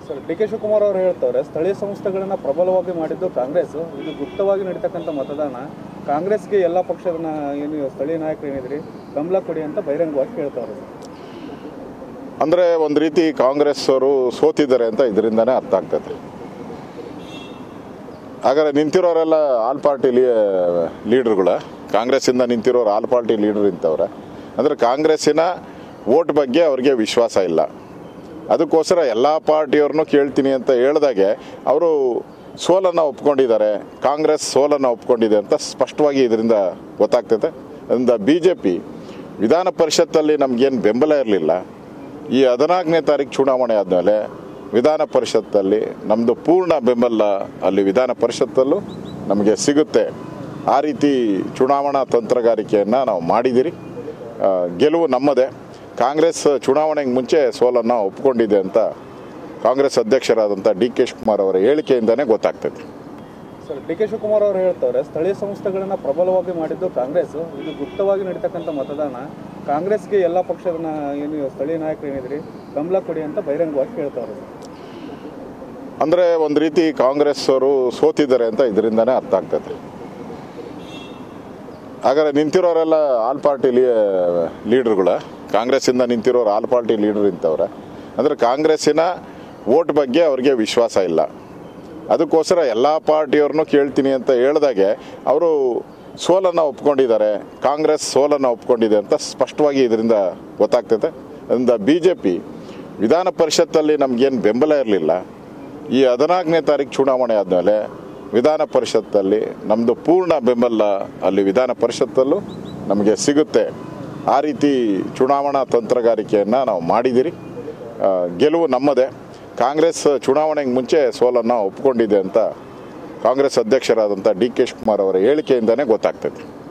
sir D K Shivakumar ಅವರು ಹೇಳ್ತವ್ರೆ ಸ್ಥಳೀಯ ಸಂಸ್ಥೆಗಳನ್ನ ಪ್ರಬಲವಾಗಿ ಮಾಡಿದ್ದು ಕಾಂಗ್ರೆಸ್ ಇದು ಗುಪ್ತವಾಗಿ ನಡೀತಕ್ಕಂಥ ಮತದಾನ ಕಾಂಗ್ರೆಸ್ಗೆ ಎಲ್ಲ ಪಕ್ಷದ ನಾ- ಏನು ಸ್ಥಳೀಯ ನಾಯಕರು ಏನಿದ್ರಿ ಬೆಂಬಲ ಕೊಡಿ ಅಂತ ಬಹಿರಂಗವಾಗಿ ಕೇಳ್ತಾವ್ರೆ ಸರ್ ಅಂದರೆ ಒಂದು ರೀತಿ ಕಾಂಗ್ರೆಸ್ ಅವರು ಸೋತಿದ್ದಾರೆ ಅಂತ ಇದರಿಂದನೇ ಅರ್ಥ ಆಗ್ತದೆ ಹಾಗಾದ್ರೆ ನಿಂತಿರೋರೆಲ್ಲ ಆಲ್ ಪಾರ್ಟಿ ಲೀಡರ್ಗಳ ಕಾಂಗ್ರೆಸ್ಸಿಂದ ನಿಂತಿರೋರು ಆಲ್ ಪಾರ್ಟಿ ಲೀಡರ್ ಇಂಥವ್ರೆ ಅಂದರೆ ಕಾಂಗ್ರೆಸ್ಸಿನ ವೋಟ್ ಬಗ್ಗೆ ಅವ್ರಿಗೆ ವಿಶ್ವಾಸ ಇಲ್ಲ ಅದಕ್ಕೋಸ್ಕರ ಎಲ್ಲ ಪಾರ್ಟಿಯವ್ರನ್ನೂ ಕೇಳ್ತೀನಿ ಅಂತ ಹೇಳ್ದಾಗೆ ಅವರು ಸೋಲನ್ನು ಒಪ್ಕೊಂಡಿದ್ದಾರೆ ಕಾಂಗ್ರೆಸ್ ಸೋಲನ್ನು ಒಪ್ಕೊಂಡಿದೆ ಅಂತ ಸ್ಪಷ್ಟವಾಗಿ ಇದರಿಂದ ಗೊತ್ತಾಗ್ತೈತೆ ಅದರಿಂದ ಬಿ ಜೆ ಪಿ ವಿಧಾನ ಪರಿಷತ್ತಲ್ಲಿ ನಮಗೇನು ಬೆಂಬಲ ಇರಲಿಲ್ಲ ಈ ಹದಿನಾಲ್ಕನೇ ತಾರೀಕು ಚುನಾವಣೆ ಆದಮೇಲೆ ವಿಧಾನ ಪರಿಷತ್ತಲ್ಲಿ ನಮ್ಮದು ಪೂರ್ಣ ಬೆಂಬಲ ಅಲ್ಲಿ ವಿಧಾನ ಪರಿಷತ್ತಲ್ಲೂ ನಮಗೆ ಸಿಗುತ್ತೆ ಆ ರೀತಿ ಚುನಾವಣಾ ತಂತ್ರಗಾರಿಕೆಯನ್ನು ನಾವು ಮಾಡಿದ್ದೀರಿ ಆ, ಗೆಲುವು ನಮ್ಮದೇ ಕಾಂಗ್ರೆಸ್ ಚುನಾವಣೆಗೆ ಮುಂಚೆ ಸೋಲನ್ನು ಒಪ್ಕೊಂಡಿದೆ ಅಂತ ಕಾಂಗ್ರೆಸ್ ಅಧ್ಯಕ್ಷರಾದಂಥ ಡಿ ಕೆ ಶಿವಕುಮಾರ್ ಅವರ ಹೇಳಿಕೆಯಿಂದನೇ ಗೊತ್ತಾಗ್ತದೆ ಸರ್ ಡಿ ಕೆ ಶಿವಕುಮಾರ್ ಅವರು ಹೇಳ್ತವ್ರೆ ಸ್ಥಳೀಯ ಸಂಸ್ಥೆಗಳನ್ನ ಪ್ರಬಲವಾಗಿ ಮಾಡಿದ್ದು ಕಾಂಗ್ರೆಸ್ ಇದು ಗುಪ್ತವಾಗಿ ನಡೀತಕ್ಕಂಥ ಮತದಾನ ಕಾಂಗ್ರೆಸ್ಗೆ ಎಲ್ಲ ಪಕ್ಷದ ನಾ- ಏನು ಸ್ಥಳೀಯ ನಾಯಕರು ಏನಿದ್ರಿ ಬೆಂಬಲ ಕೊಡಿ ಅಂತ ಬಹಿರಂಗವಾಗಿ ಕೇಳ್ತಾವ್ರೆ ಸರ್ ಅಂದರೆ ಒಂದು ರೀತಿ ಕಾಂಗ್ರೆಸ್ ಅವರು ಸೋತಿದ್ದಾರೆ ಅಂತ ಇದರಿಂದನೇ ಅರ್ಥ ಆಗ್ತದೆ ಹಾಗಾದ್ರೆ ನಿಂತಿರೋರೆಲ್ಲ ಆಲ್ ಪಾರ್ಟಿ ಲೀಡರ್ಗಳ ಕಾಂಗ್ರೆಸ್ಸಿಂದ ನಿಂತಿರೋರು ಆಲ್ ಪಾರ್ಟಿ ಲೀಡರ್ ಇಂಥವ್ರೆ ಅಂದರೆ ಕಾಂಗ್ರೆಸ್ಸಿನ ವೋಟ್ ಬಗ್ಗೆ ಅವ್ರಿಗೆ ವಿಶ್ವಾಸ ಇಲ್ಲ ಅದಕ್ಕೋಸ್ಕರ ಎಲ್ಲ ಪಾರ್ಟಿಯವ್ರನ್ನೂ ಕೇಳ್ತೀನಿ ಅಂತ ಹೇಳ್ದಾಗೆ ಅವರು ಸೋಲನ್ನು ಒಪ್ಕೊಂಡಿದ್ದಾರೆ ಕಾಂಗ್ರೆಸ್ ಸೋಲನ್ನು ಒಪ್ಕೊಂಡಿದೆ ಅಂತ ಸ್ಪಷ್ಟವಾಗಿ ಇದರಿಂದ ಗೊತ್ತಾಗ್ತೈತೆ ಅದರಿಂದ ಬಿ ಜೆ ಪಿ ವಿಧಾನ ಪರಿಷತ್ತಲ್ಲಿ ನಮಗೇನು ಬೆಂಬಲ ಇರಲಿಲ್ಲ ಈ ಹದಿನಾಲ್ಕನೇ ತಾರೀಕು ಚುನಾವಣೆ ಆದಮೇಲೆ ವಿಧಾನ ಪರಿಷತ್ತಲ್ಲಿ ನಮ್ಮದು ಪೂರ್ಣ ಬೆಂಬಲ ಅಲ್ಲಿ ವಿಧಾನ ಪರಿಷತ್ತಲ್ಲೂ ನಮಗೆ ಸಿಗುತ್ತೆ ಆ ರೀತಿ ಚುನಾವಣಾ ತಂತ್ರಗಾರಿಕೆಯನ್ನು ನಾವು ಮಾಡಿದ್ದೀರಿ ಆ, ಗೆಲುವು ನಮ್ಮದೇ ಕಾಂಗ್ರೆಸ್ ಚುನಾವಣೆಗೆ ಮುಂಚೆ ಸೋಲನ್ನು ಒಪ್ಕೊಂಡಿದೆ ಅಂತ ಕಾಂಗ್ರೆಸ್ ಅಧ್ಯಕ್ಷರಾದಂಥ ಡಿ ಕೆ ಶಿವಕುಮಾರ್ ಅವರ ಹೇಳಿಕೆಯಿಂದನೇ ಗೊತ್ತಾಗ್ತದೆ